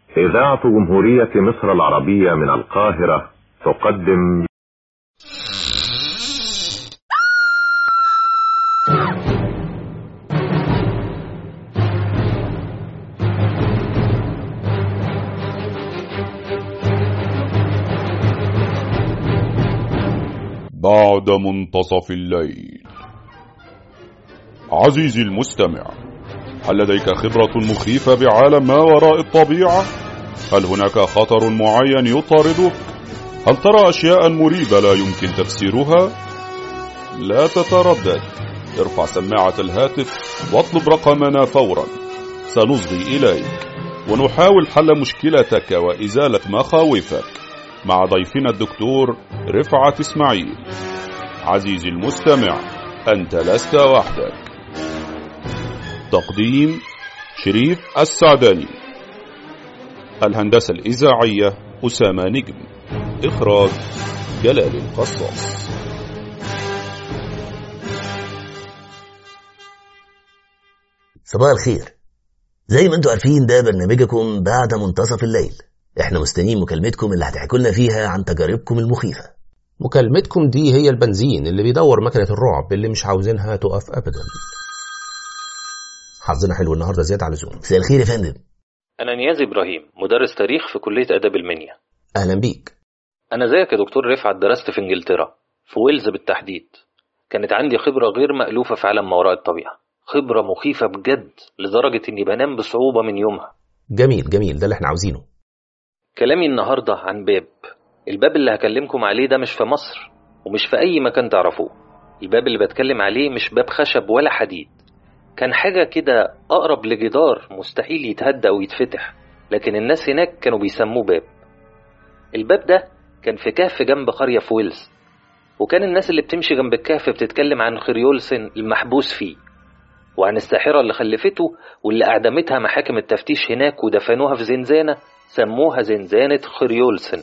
إذاعة جمهورية مصر العربية من القاهرة تقدم بعد منتصف الليل عزيزي المستمع هل لديك خبرة مخيفة بعالم ما وراء الطبيعة؟ هل هناك خطر معين يطاردك؟ هل ترى أشياء مريبة لا يمكن تفسيرها؟ لا تتردد ارفع سماعة الهاتف واطلب رقمنا فورا سنصغي إليك ونحاول حل مشكلتك وإزالة مخاوفك مع ضيفنا الدكتور رفعت إسماعيل عزيزي المستمع أنت لست وحدك تقديم شريف السعداني الهندسة الإذاعية أسامة نجم إخراج جلال القصاص صباح الخير زي ما انتم عارفين ده برنامجكم بعد منتصف الليل احنا مستنيين مكالمتكم اللي هتحكوا لنا فيها عن تجاربكم المخيفة مكالمتكم دي هي البنزين اللي بيدور مكنة الرعب اللي مش عاوزينها تقف أبدا حظنا حلو النهارده زيادة على اللزوم مساء الخير يا فندم أنا نيازي إبراهيم مدرس تاريخ في كلية آداب المنيا أهلا بيك أنا زيك يا دكتور رفعت درست في إنجلترا في ويلز بالتحديد كانت عندي خبرة غير مألوفة في عالم ما وراء الطبيعة خبرة مخيفة بجد لدرجة إني بنام بصعوبة من يومها جميل جميل ده اللي احنا عاوزينه كلامي النهاردة عن باب الباب اللي هكلمكم عليه ده مش في مصر ومش في أي مكان تعرفوه الباب اللي بتكلم عليه مش باب خشب ولا حديد كان حاجة كده أقرب لجدار مستحيل يتهدى أو يتفتح لكن الناس هناك كانوا بيسموه باب الباب ده كان في كهف جنب قرية في ويلز وكان الناس اللي بتمشي جنب الكهف بتتكلم عن خريولسن المحبوس فيه وعن الساحرة اللي خلفته واللي أعدمتها محاكم التفتيش هناك ودفنوها في زنزانة سموها زنزانة خريولسن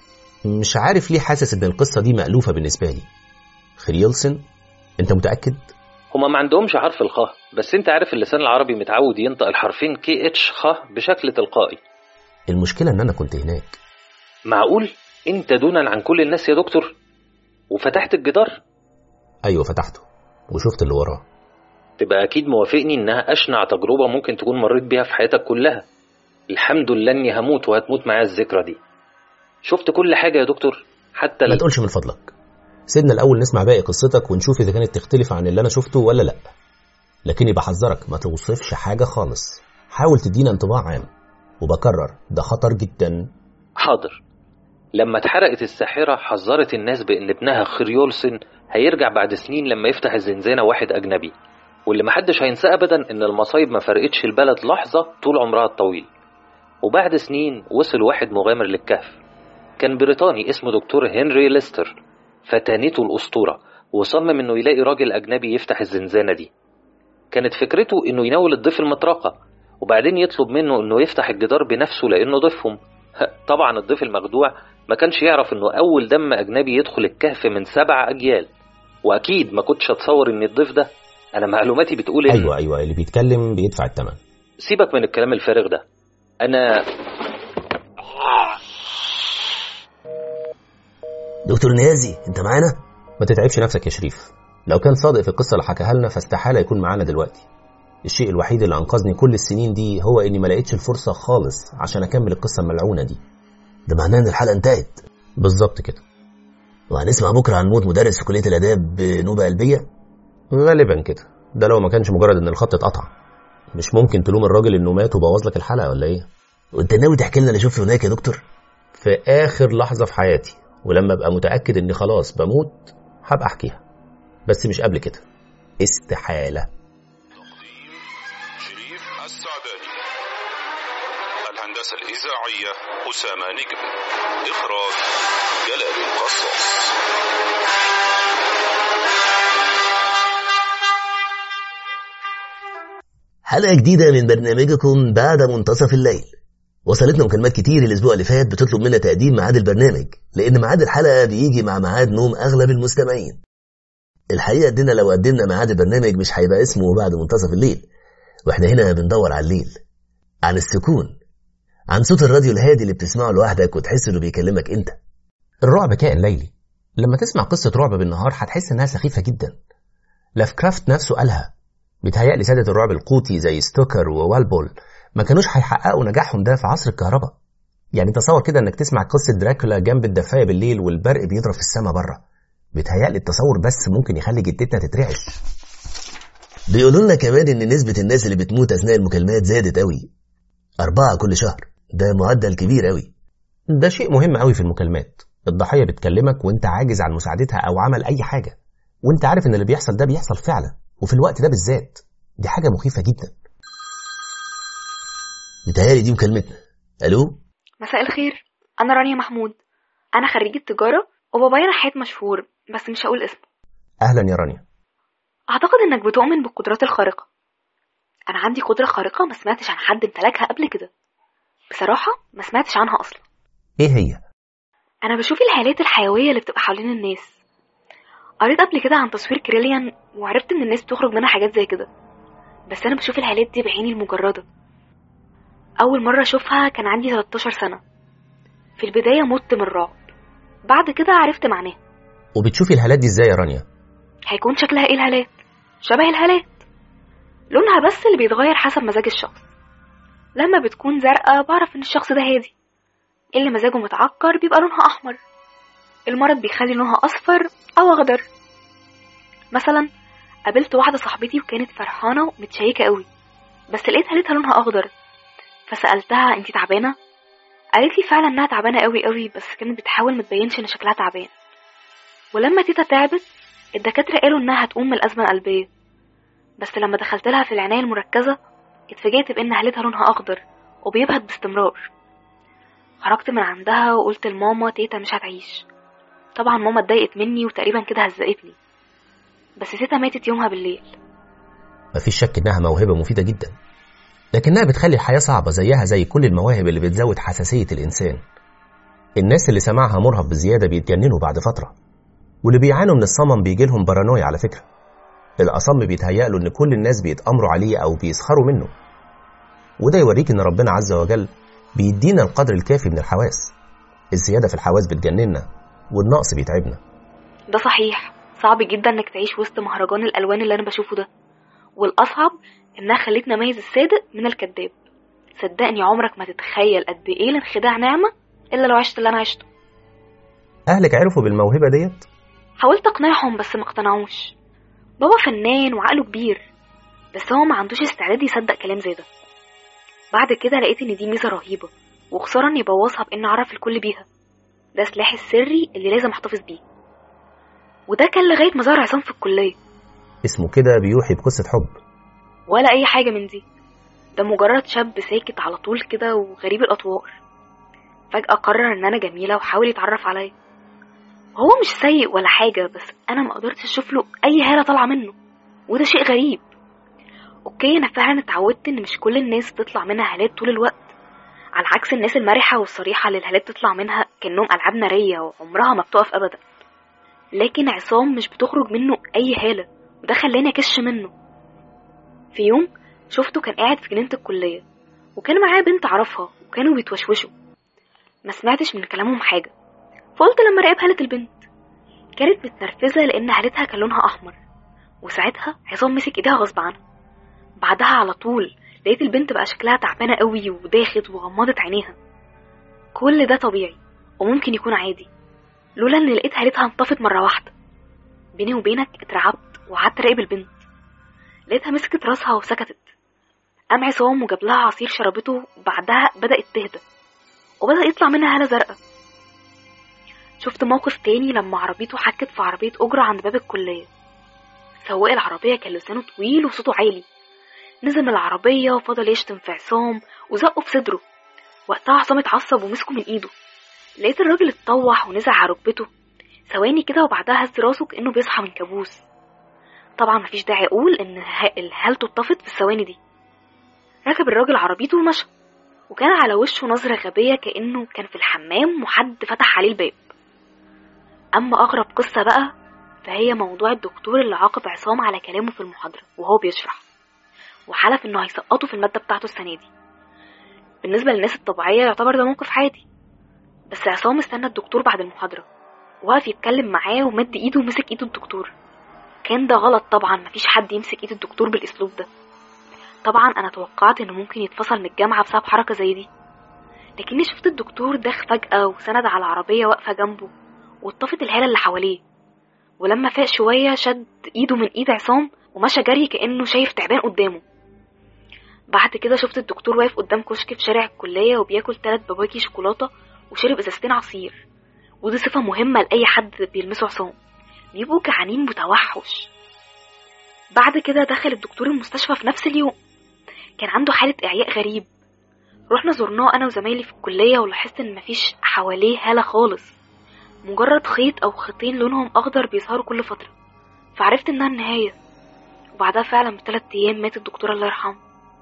مش عارف ليه حاسس إن القصة دي مألوفة بالنسبة لي خريولسن أنت متأكد؟ هما ما عندهمش حرف الخاء بس انت عارف اللسان العربي متعود ينطق الحرفين كي اتش خ بشكل تلقائي المشكلة إن أنا كنت هناك معقول انت دونا عن كل الناس يا دكتور وفتحت الجدار أيوة فتحته وشفت اللي وراه تبقى اكيد موافقني انها اشنع تجربة ممكن تكون مريت بيها في حياتك كلها الحمد لله اني هموت وهتموت معايا الذكرى دي شفت كل حاجة يا دكتور حتى ما ال... تقولش من فضلك سيبنا الأول نسمع باقي قصتك ونشوف إذا كانت تختلف عن اللي أنا شفته ولا لأ لكني بحذرك ما توصفش حاجة خالص حاول تدينا انطباع عام وبكرر ده خطر جدا حاضر لما اتحرقت الساحرة حذرت الناس بأن ابنها خريولسن هيرجع بعد سنين لما يفتح الزنزانة واحد أجنبي واللي محدش هينساه أبدا إن المصايب ما فرقتش البلد لحظة طول عمرها الطويل وبعد سنين وصل واحد مغامر للكهف كان بريطاني اسمه دكتور هنري ليستر فتانته الأسطورة وصمم إنه يلاقي راجل أجنبي يفتح الزنزانة دي كانت فكرته إنه يناول الضيف المطرقة وبعدين يطلب منه إنه يفتح الجدار بنفسه لأنه ضيفهم طبعا الضيف المخدوع ما كانش يعرف إنه أول دم أجنبي يدخل الكهف من سبع أجيال وأكيد ما كنتش أتصور إن الضيف ده أنا معلوماتي بتقول إن أيوة أيوة اللي بيتكلم بيدفع الثمن سيبك من الكلام الفارغ ده أنا دكتور نيازي انت معانا ما تتعبش نفسك يا شريف لو كان صادق في القصة اللي حكاها لنا فاستحالة يكون معانا دلوقتي الشيء الوحيد اللي أنقذني كل السنين دي هو إني ما لقيتش الفرصة خالص عشان أكمل القصة الملعونة دي ده معناه ان الحلقة انتهت بالظبط كده وهنسمع بكرة عن موت مدرس في كلية الآداب بنوبة قلبية غالبا كده ده لو ما كانش مجرد إن الخط اتقطع مش ممكن تلوم الراجل إنه مات وبوظ لك الحلقة ولا إيه وانت ناوي تحكي لنا اللي شفته هناك يا دكتور في آخر لحظة في حياتي ولما أبقى متأكد إني خلاص بموت هبقى أحكيها بس مش قبل كده استحالة شريف السعداني الهندسة الإذاعية أسامة نجم إخراج جلال القصاص حلقة جديدة من برنامجكم بعد منتصف الليل وصلتنا مكالمات كتير الأسبوع اللي فات بتطلب منا تقديم ميعاد البرنامج لأن ميعاد الحلقة بيجي مع ميعاد نوم أغلب المستمعين الحقيقة إننا لو قدمنا ميعاد البرنامج مش هيبقى اسمه بعد منتصف الليل وإحنا هنا بندور على الليل عن السكون عن صوت الراديو الهادي اللي بتسمعه لوحدك وتحس انه بيكلمك انت الرعب كائن ليلي لما تسمع قصة رعب بالنهار هتحس انها سخيفة جدا لافكرافت نفسه قالها بيتهيألي سادة الرعب القوطي زي ستوكر ووالبول ما كانوش هيحققوا نجاحهم ده في عصر الكهرباء يعني تصور كده انك تسمع قصة دراكولا جنب الدفاية بالليل والبرق بيضرب في السماء بره بيتهيألي التصور بس ممكن يخلي جدتنا تترعش بيقولوا لنا كمان ان نسبة الناس اللي بتموت اثناء المكالمات زادت قوي أربعة كل شهر ده معدل كبير قوي ده شيء مهم قوي في المكالمات الضحية بتكلمك وانت عاجز عن مساعدتها او عمل اي حاجة وانت عارف ان اللي بيحصل ده بيحصل فعلا وفي الوقت ده بالذات دي حاجة مخيفة جدا متهيألي دي مكالمتنا ألو مساء الخير أنا رانيا محمود أنا خريجة تجارة وبابايا نحات مشهور بس مش هقول اسمه اهلا يا رانيا أعتقد إنك بتؤمن بالقدرات الخارقة أنا عندي قدرة خارقة ما سمعتش عن حد امتلكها قبل كده بصراحة ما سمعتش عنها أصلا ايه هي أنا بشوف الهالات الحيوية اللي بتبقى حوالين الناس قريت قبل كده عن تصوير كريليان وعرفت إن الناس بتخرج منها حاجات زي كده بس أنا بشوف الهالات دي بعيني المجردة أول مرة أشوفها كان عندي 13 سنة في البداية مت من الرعب بعد كده عرفت معناها وبتشوفي الهالات دي ازاي يا رانيا هيكون شكلها ايه الهالات شبه الهالات لونها بس اللي بيتغير حسب مزاج الشخص لما بتكون زرقاء بعرف ان الشخص ده هادي اللي مزاجه متعكر بيبقى لونها احمر المرض بيخلي لونها اصفر او اخضر مثلا قابلت واحده صاحبتي وكانت فرحانه ومتشيكه قوي بس لقيت هالتها لونها اخضر فسالتها انتي تعبانه قالت لي فعلا انها تعبانه قوي قوي بس كانت بتحاول متبينش ان شكلها تعبان ولما تيتا تعبت الدكاتره قالوا انها هتقوم من الازمه القلبيه بس لما دخلت لها في العنايه المركزه اتفاجئت بان هالتها لونها اخضر وبيبهت باستمرار خرجت من عندها وقلت لماما تيتا مش هتعيش طبعا ماما اتضايقت مني وتقريبا كده هزقتني بس تيتا ماتت يومها بالليل مفيش شك انها موهبة مفيدة جدا لكنها بتخلي الحياة صعبة زيها زي كل المواهب اللي بتزود حساسية الإنسان الناس اللي سماعها مرهف بزيادة بيتجننوا بعد فترة واللي بيعانوا من الصمم بيجي لهم بارانويا على فكرة الأصم بيتهيأ له إن كل الناس بيتأمروا عليه أو بيسخروا منه وده يوريك إن ربنا عز وجل بيدينا القدر الكافي من الحواس الزيادة في الحواس بتجننا والنقص بيتعبنا ده صحيح صعب جدا انك تعيش وسط مهرجان الالوان اللي انا بشوفه ده والاصعب انها خلتني اميز الصادق من الكذاب صدقني عمرك ما تتخيل قد ايه الانخداع نعمه الا لو عشت اللي انا عشته أهلك عرفوا بالموهبة ديت حاولت اقنعهم بس ما اقتنعوش بابا فنان وعقله كبير بس هو ما عندوش استعداد يصدق كلام زي ده بعد كده لقيت ان دي ميزه رهيبه وخساره اني ابوظها بان اعرف الكل بيها ده سلاحي السري اللي لازم احتفظ بيه وده كان لغايه ما ظهر عصام في الكليه اسمه كده بيوحي بقصة حب ولا اي حاجه من دي ده مجرد شاب ساكت على طول كده وغريب الاطوار فجاه قرر ان انا جميله وحاول يتعرف عليا هو مش سيء ولا حاجه بس انا ما قدرتش اشوف له اي هاله طالعه منه وده شيء غريب اوكي انا فعلا اتعودت ان مش كل الناس بتطلع منها هالات طول الوقت على عكس الناس المرحه والصريحه اللي الهالات تطلع منها كانهم العاب ناريه وعمرها ما بتقف ابدا لكن عصام مش بتخرج منه اي هاله وده خلاني اكش منه في يوم شفته كان قاعد في جنينه الكليه وكان معاه بنت اعرفها وكانوا بيتوشوشوا ما سمعتش من كلامهم حاجه فقلت لما راقب هالة البنت كانت متنرفزه لان هالتها كان لونها احمر وساعتها عصام مسك ايديها غصب عنها بعدها على طول لقيت البنت بقى شكلها تعبانه قوي وداخت وغمضت عينيها كل ده طبيعي وممكن يكون عادي لولا ان لقيت هالتها انطفت مره واحده بيني وبينك اترعبت وقعدت اراقب البنت لقيتها مسكت راسها وسكتت قام عصام وجاب لها عصير شربته وبعدها بدأت تهدى وبدأ يطلع منها هالة زرقاء شفت موقف تاني لما عربيته حكت في عربية أجرة عند باب الكلية سواق العربية كان لسانه طويل وصوته عالي نزل من العربية وفضل يشتم في عصام وزقه في صدره وقتها عصام اتعصب ومسكه من ايده لقيت الراجل اتطوح ونزع على ركبته ثواني كده وبعدها هز راسه كأنه بيصحى من كابوس طبعا مفيش داعي اقول ان هالته اتطفت في الثواني دي ركب الراجل عربيته ومشى وكان على وشه نظرة غبية كأنه كان في الحمام وحد فتح عليه الباب أما أغرب قصة بقى فهي موضوع الدكتور اللي عاقب عصام على كلامه في المحاضرة وهو بيشرح وحلف إنه هيسقطه في المادة بتاعته السنة دي بالنسبة للناس الطبيعية يعتبر ده موقف عادي بس عصام استنى الدكتور بعد المحاضرة وقف يتكلم معاه ومد ايده ومسك ايد الدكتور كان ده غلط طبعا مفيش حد يمسك ايد الدكتور بالاسلوب ده طبعا انا توقعت انه ممكن يتفصل من الجامعة بسبب حركة زي دي لكني شفت الدكتور داخ فجأة وسند على العربية واقفة جنبه واتطفت الهالة اللي حواليه ولما فاق شوية شد ايده من ايد عصام ومشى جري كأنه شايف تعبان قدامه بعد كده شفت الدكتور واقف قدام كشك في شارع الكلية وبياكل تلات بواكي شوكولاتة وشرب ازازتين عصير ودي صفة مهمة لأي حد بيلمسه عصام بيبقوا جعانين متوحش بعد كده دخل الدكتور المستشفى في نفس اليوم كان عنده حالة إعياء غريب رحنا زرناه أنا وزمايلي في الكلية ولاحظت إن مفيش حواليه هالة خالص مجرد خيط أو خيطين لونهم أخضر بيظهروا كل فترة فعرفت إنها النهاية وبعدها فعلا بثلاث أيام مات الدكتور الله يرحمه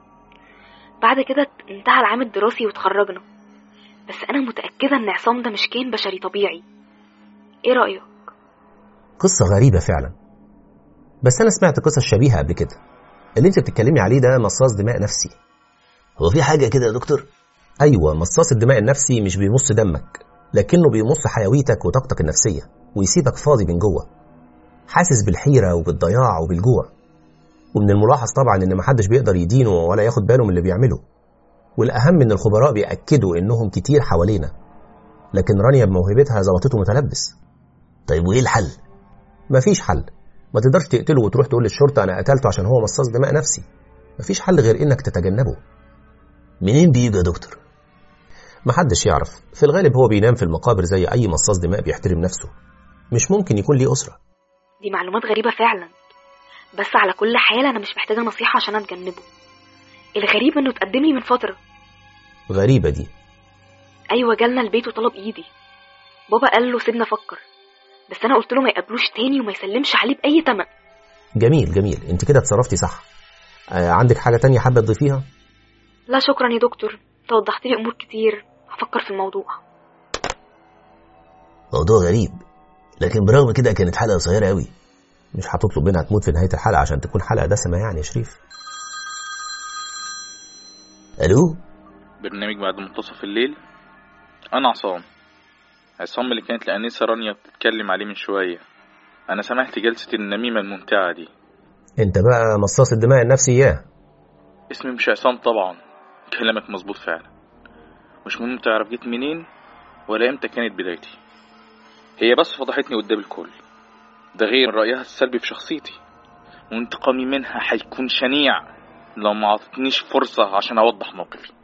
بعد كده انتهى العام الدراسي واتخرجنا بس أنا متأكدة إن عصام ده مش كائن بشري طبيعي إيه رأيك؟ قصة غريبة فعلا بس أنا سمعت قصص شبيهة قبل كده اللي أنت بتتكلمي عليه ده مصاص دماء نفسي هو في حاجة كده يا دكتور أيوة مصاص الدماء النفسي مش بيمص دمك لكنه بيمص حيويتك وطاقتك النفسية ويسيبك فاضي من جوه حاسس بالحيرة وبالضياع وبالجوع ومن الملاحظ طبعا إن محدش بيقدر يدينه ولا ياخد باله من اللي بيعمله والأهم إن الخبراء بيأكدوا إنهم كتير حوالينا لكن رانيا بموهبتها ظبطته متلبس طيب وإيه الحل؟ مفيش حل ما تقدرش تقتله وتروح تقول للشرطة أنا قتلته عشان هو مصاص دماء نفسي مفيش حل غير إنك تتجنبه منين بيجي يا دكتور؟ محدش يعرف في الغالب هو بينام في المقابر زي أي مصاص دماء بيحترم نفسه مش ممكن يكون ليه أسرة دي معلومات غريبة فعلا بس على كل حال أنا مش محتاجة نصيحة عشان أتجنبه الغريب إنه اتقدم لي من فترة غريبة دي أيوة جالنا البيت وطلب إيدي بابا قال له سيبنا أفكر بس أنا قلت له ما يقابلوش تاني وما يسلمش عليه بأي تمن جميل جميل انت كده اتصرفتي صح آه عندك حاجة تانية حابة تضيفيها لا شكرا يا دكتور انت وضحت لي أمور كتير هفكر في الموضوع موضوع غريب لكن برغم كده كانت حلقة قصيرة قوي مش هتطلب منها تموت في نهاية الحلقة عشان تكون حلقة دسمة يعني يا شريف ألو برنامج بعد منتصف الليل أنا عصام عصام اللي كانت الأنسة رانيا بتتكلم عليه من شوية أنا سمعت جلسة النميمة الممتعة دي انت بقى مصاص الدماء النفسي اياه اسمي مش عصام طبعا كلامك مظبوط فعلا مش مهم تعرف جيت منين ولا امتى كانت بدايتي هي بس فضحتني قدام الكل ده غير رأيها السلبي في شخصيتي وانتقامي منها هيكون شنيع لو ما عطتنيش فرصة عشان أوضح موقفي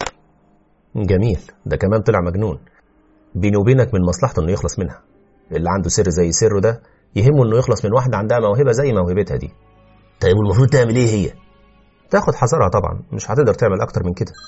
جميل ده كمان طلع مجنون بيني وبينك من مصلحته انه يخلص منها اللي عنده سر زي سره ده يهمه انه يخلص من واحدة عندها موهبة زي موهبتها دي طيب والمفروض تعمل إيه هي؟ تاخد حذرها طبعا مش هتقدر تعمل اكتر من كده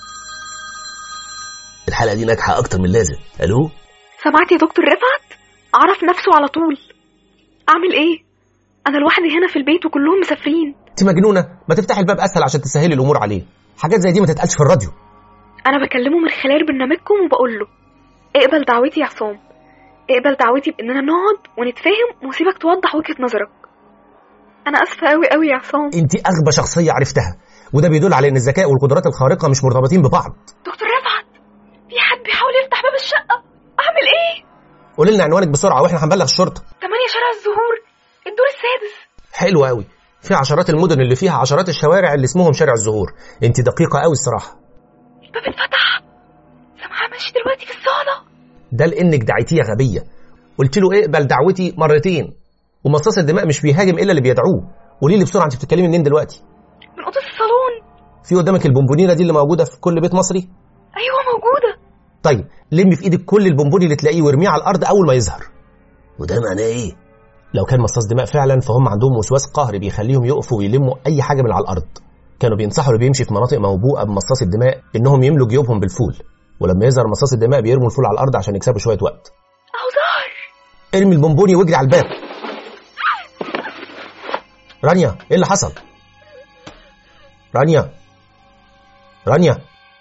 الحلقة دي ناجحة أكتر من اللازم ألو؟ سمعت يا دكتور رفعت عرف نفسه على طول أعمل إيه؟ أنا لوحدي هنا في البيت وكلهم مسافرين انت مجنونة ما تفتحي الباب اسهل عشان تسهلي الامور عليه حاجات زي دي ما تتقالش في الراديو أنا بكلمه من خلال برنامجكم وبقول له اقبل دعوتي يا عصام اقبل دعوتي بإننا نقعد ونتفاهم وسيبك توضح وجهة نظرك أنا آسفة أوي أوي يا عصام انت اغبى شخصية عرفتها وده بيدل على ان الذكاء والقدرات الخارقة مش مرتبطين ببعض دكتور رفعت في حد بيحاول يفتح باب الشقة أعمل إيه؟ قولي لنا عنوانك بسرعة واحنا هنبلغ الشرطة 8 شارع الزهور الدور السادس حلو قوي في عشرات المدن اللي فيها عشرات الشوارع اللي اسمهم شارع الزهور انت دقيقة قوي الصراحة الباب اتفتح سامعاه ماشي دلوقتي في الصالة ده لانك دعيتيه غبية قلت له اقبل دعوتي مرتين ومصاص الدماء مش بيهاجم الا اللي بيدعوه قولي لي بسرعة انت بتتكلمي منين دلوقتي من أوضة الصالون في قدامك البونبونيرة دي اللي موجودة في كل بيت مصري أيوة موجودة طيب لمي في ايدك كل البونبوني اللي تلاقيه وارميه على الارض اول ما يظهر وده معناه إيه؟ لو كان مصاص دماء فعلا فهم عندهم وسواس قهري بيخليهم يقفوا ويلموا اي حاجه من على الارض كانوا بينصحوا اللي بيمشي في مناطق موبوءه بمصاص الدماء انهم يملوا جيوبهم بالفول ولما يظهر مصاص الدماء بيرموا الفول على الارض عشان يكسبوا شويه وقت أهو ظهر ارمي البونبوني واجري على الباب رانيا ايه اللي حصل رانيا رانيا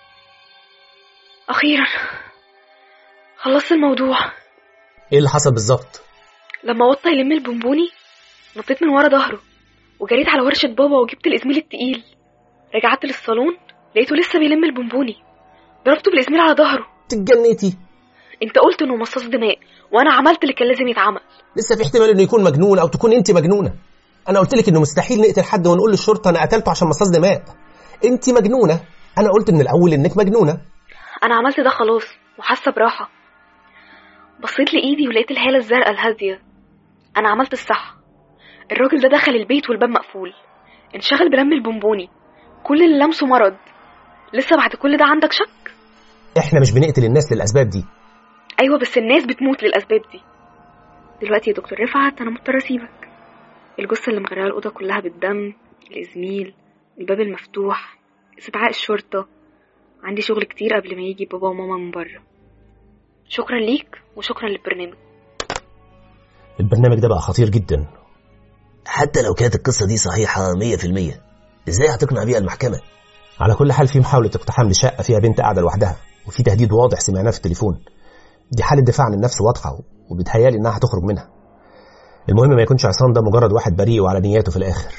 أخيرا خلصت الموضوع ايه اللي حصل بالظبط لما وطى يلم البونبوني نطيت من ورا ظهره وجريت على ورشة بابا وجبت الإزميل التقيل رجعت للصالون لقيته لسه بيلم البونبوني ضربته بالإسميل على ظهره تتجنيتي انت قلت انه مصاص دماء وانا عملت اللي كان لازم يتعمل لسه في احتمال انه يكون مجنون او تكون انت مجنونه انا قلت لك انه مستحيل نقتل حد ونقول للشرطه انا قتلته عشان مصاص دماء انت مجنونه انا قلت من الاول انك مجنونه انا عملت ده خلاص وحاسه براحه بصيت لايدي ولقيت الهاله الزرقاء الهاديه انا عملت الصح الراجل ده دخل البيت والباب مقفول انشغل بلم البونبوني كل اللي لمسه مرض لسه بعد كل ده عندك شك احنا مش بنقتل الناس للاسباب دي ايوه بس الناس بتموت للاسباب دي دلوقتي يا دكتور رفعت انا مضطره اسيبك الجثه اللي مغرقه الاوضه كلها بالدم الازميل الباب المفتوح استدعاء الشرطه عندي شغل كتير قبل ما يجي بابا وماما من بره شكرا ليك وشكرا للبرنامج البرنامج ده بقى خطير جدا حتى لو كانت القصة دي صحيحة 100% ازاي هتقنع بيها المحكمة على كل حال في محاولة اقتحام لشقة فيها بنت قاعدة لوحدها وفي تهديد واضح سمعناه في التليفون دي حالة دفاع عن النفس واضحة وبيتهيالي انها هتخرج منها المهم ما يكونش عصام ده مجرد واحد بريء وعلى نياته في الاخر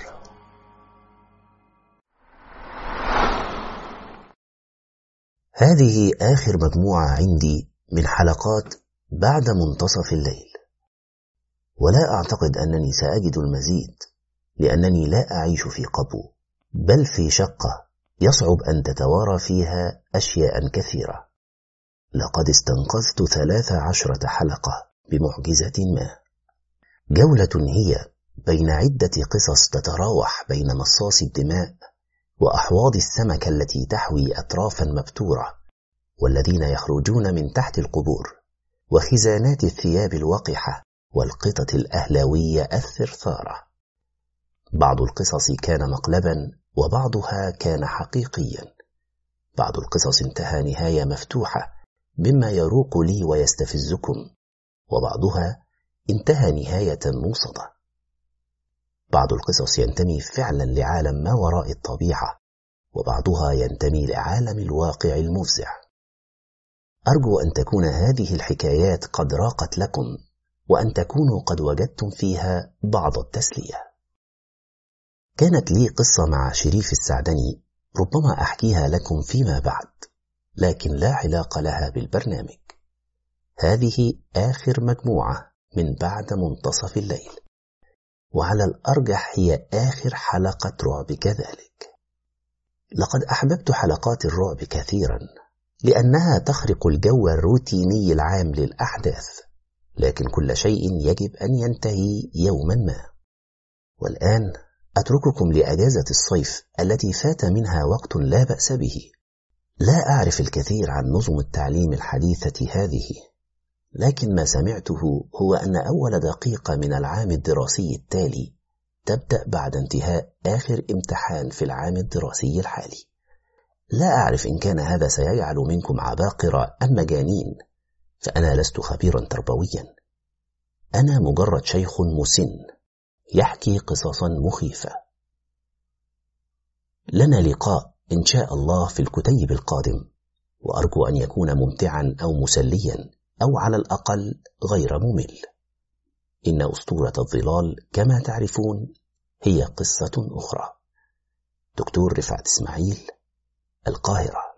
هذه آخر مجموعة عندي من حلقات بعد منتصف الليل ولا أعتقد أنني سأجد المزيد لأنني لا أعيش في قبو بل في شقة يصعب أن تتوارى فيها أشياء كثيرة لقد استنقذت ثلاث عشرة حلقة بمعجزة ما جولة هي بين عدة قصص تتراوح بين مصاص الدماء وأحواض السمكة التي تحوي أطرافا مبتورة والذين يخرجون من تحت القبور وخزانات الثياب الوقحة والقطط الأهلاوية الثرثارة بعض القصص كان مقلبا وبعضها كان حقيقيا بعض القصص انتهى نهاية مفتوحة مما يروق لي ويستفزكم وبعضها انتهى نهاية موصدة بعض القصص ينتمي فعلا لعالم ما وراء الطبيعة وبعضها ينتمي لعالم الواقع المفزع أرجو أن تكون هذه الحكايات قد راقت لكم وأن تكونوا قد وجدتم فيها بعض التسلية كانت لي قصة مع شريف السعدني ربما أحكيها لكم فيما بعد لكن لا علاقة لها بالبرنامج هذه آخر مجموعة من بعد منتصف الليل وعلى الأرجح هي آخر حلقة رعب كذلك لقد أحببت حلقات الرعب كثيرا لأنها تخرق الجو الروتيني العام للأحداث لكن كل شيء يجب أن ينتهي يوما ما والآن أترككم لأجازة الصيف التي فات منها وقت لا بأس به لا أعرف الكثير عن نظم التعليم الحديثة هذه لكن ما سمعته هو أن أول دقيقة من العام الدراسي التالي تبدأ بعد انتهاء آخر امتحان في العام الدراسي الحالي لا أعرف إن كان هذا سيجعل منكم عباقرة أم مجانين فأنا لست خبيرا تربويا أنا مجرد شيخ مسن يحكي قصصا مخيفة لنا لقاء إن شاء الله في الكتيب القادم وأرجو أن يكون ممتعا أو مسليا أو على الأقل غير ممل إن أسطورة الظلال كما تعرفون هي قصة أخرى دكتور رفعت إسماعيل القاهرة